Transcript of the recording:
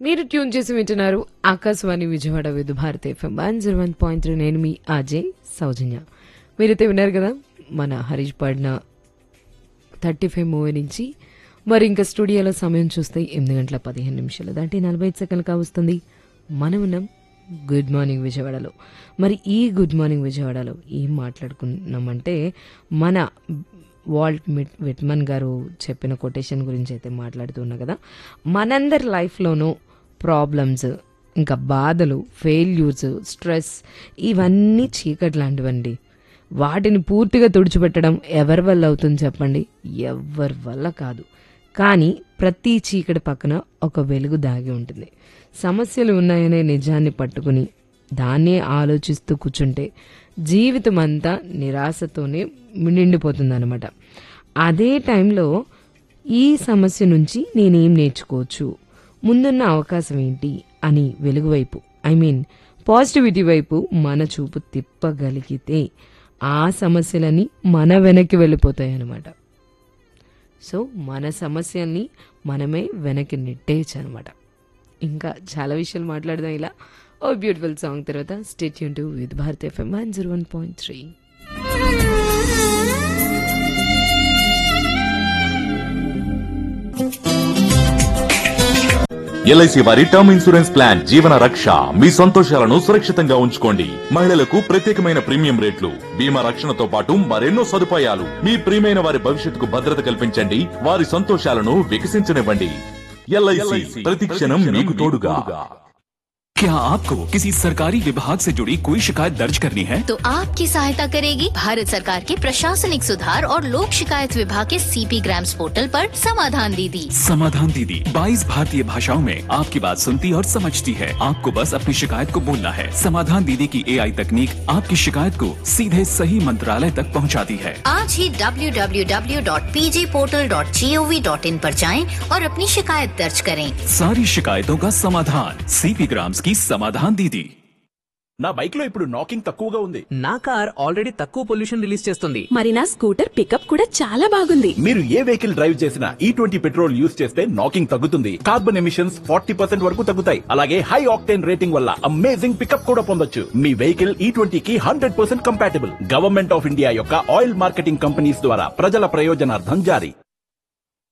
మీరు ట్యూన్ చేసి వింటున్నారు Akashvani Vijayawada Vividh Bharati FM one zero one point three నేను మీ అజయ్ సౌజన్య మీరైతే విన్నారు కదా మన హరీష్ పడిన థర్టీ ఫైవ్ మూవీ నుంచి మరి ఇంకా స్టూడియోలో సమయం చూస్తే ఎనిమిది గంటల పదిహేను నిమిషాలు దాంట్లో నలభై ఐదు సెకండ్లు కావస్తుంది మనం ఉన్నాం గుడ్ మార్నింగ్ విజయవాడలో మరి ఈ గుడ్ మార్నింగ్ విజయవాడలో ఏం మాట్లాడుకున్నామంటే మన వాల్ట్ మిట్ విట్మన్ గారు చెప్పిన కొటేషన్ గురించి అయితే మాట్లాడుతున్నా కదా మనందరి లైఫ్లోనూ ప్రాబ్లమ్స్ ఇంకా బాధలు ఫెయిల్యూర్స్ స్ట్రెస్ ఇవన్నీ చీకటి లాంటివండి వాటిని పూర్తిగా తుడిచిపెట్టడం ఎవరి వల్ల అవుతుంది చెప్పండి ఎవరి వల్ల కాదు కానీ ప్రతి చీకటి పక్కన ఒక వెలుగు దాగి ఉంటుంది సమస్యలు ఉన్నాయనే నిజాన్ని పట్టుకుని దాన్నే ఆలోచిస్తూ కూర్చుంటే జీవితం అంతా నిరాశతోనే నిండిపోతుందన్నమాట అదే టైంలో ఈ సమస్య నుంచి నేనేం నేర్చుకోవచ్చు ముందున్న అవకాశం ఏంటి అని వెలుగు వైపు ఐ మీన్ పాజిటివిటీ వైపు మన చూపు తిప్పగలిగితే ఆ సమస్యలని మన వెనక్కి వెళ్ళిపోతాయి అన్నమాట సో మన సమస్యల్ని మనమే వెనక్కి నెట్టేయచ్చు అనమాట ఇంకా చాలా విషయాలు మాట్లాడదాం ఇలా ఓ బ్యూటిఫుల్ సాంగ్ తర్వాత స్టేట్ యూన్ to with Bharat FM one zero one point three LIC వారి term insurance plan Jeevan Raksha మీ సంతోషాలను సురక్షితంగా ఉంచుకోండి మహిళలకు ప్రత్యేకమైన ప్రీమియం రేట్లు బీమా రక్షణతో పాటు మరెన్నో సదుపాయాలు మీ ప్రియమైన వారి భవిష్యత్తుకు భద్రత కల్పించండి వారి సంతోషాలను వికసించనివ్వండి ఎల్ఐసి ప్రతి క్షణం మీకు తోడుగా क्या आपको किसी सरकारी विभाग से जुड़ी कोई शिकायत दर्ज करनी है तो आपकी सहायता करेगी भारत सरकार के प्रशासनिक सुधार और लोक शिकायत विभाग के सीपी ग्राम्स पोर्टल पर समाधान दीदी समाधान दीदी 22 भारतीय भाषाओं में आपकी बात सुनती और समझती है आपको बस अपनी शिकायत को बोलना है समाधान दीदी की एआई तकनीक आपकी शिकायत को सीधे सही मंत्रालय तक पहुंचाती है आज ही www.pjportal.gov.in पर जाएं और अपनी शिकायत दर्ज करें सारी शिकायतों का समाधान सीपी ग्राम्स की समाधान दीदी నా బైక్ లో ఇప్పుడు నాకింగ్ తక్కువగా ఉంది నా కార్ ఆల్రెడీ తక్కువ పొల్యూషన్ రిలీజ్ చేస్తుంది మరి నా స్కూటర్ పికప్ కూడా చాలా బాగుంది మీరు ఏ వెహికల్ డ్రైవ్ చేసినా ఈ ట్వంటీ పెట్రోల్ యూస్ చేస్తే నాకింగ్ తగ్గుతుంది కార్బన్ ఎమిషన్స్ ఫార్టీ పర్సెంట్ వరకు తగ్గుతాయి అలాగే హై ఆక్టేన్ రేటింగ్ వల్ల అమేజింగ్ పికప్ కూడా పొందొచ్చు మీ వెహికల్ ఈ ట్వంటీకి hundred percent compatible government of India యొక్క ఆయిల్ మార్కెటింగ్ కంపెనీస్ ద్వారా ప్రజల ప్రయోజనార్థం జారీ